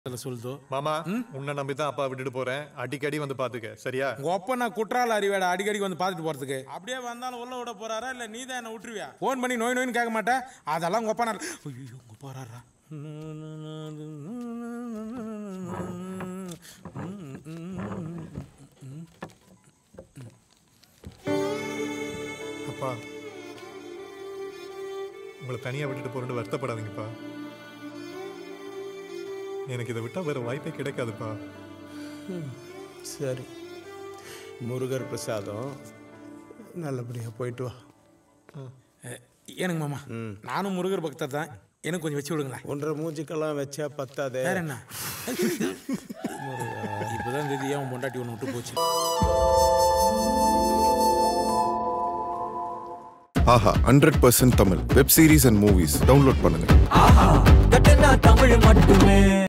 அதில் சொல்லுதோ மாமா உன்னை நம்பி தான் அப்பா விட்டுட்டு போறேன் அடிக்கடி வந்து பாத்துக்க சரியா உங்க ஒப்ப நான் குற்றால அறிவேடா அடிக்கடி வந்து பார்த்துட்டு போறதுக்கு அப்படியே வந்தாலும் உள்ள விட போறாரா இல்ல நீ தான் என்ன விட்டுருவியா ஃபோன் பண்ணி நோய் நோயின்னு கேட்க மாட்டேன் அதெல்லாம் உங்க ஒப்ப நான் ஐயோ உங்க போறாரா அப்பா உங்களை தனியா விட்டுட்டு போறேன்னு வருத்தப்படாதீங்கப்பா எனக்கு இதை விட்டா வேற வாய்ப்பே கிடைக்காதுப்பா சரி முருகர் பிரசாதம் நல்லபடியாக போயிட்டு வா அஹ், எனக்கு மாமா நானும் முருகர் பக்தர் தான் எனக்கு கொஞ்சம் வச்சு விடுங்களேன் ஒன்றரை மூஞ்சிக்கெல்லாம் வச்சா பத்தாதே வேற என்ன இப்பதான் தெரியுது ஏன் உன் பொண்டாட்டி ஒன்று விட்டு போச்சு ஆஹா hundred percent Tamil web series and movies download பண்ணுங்க கட்டுனா தமிழ் மட்டுமே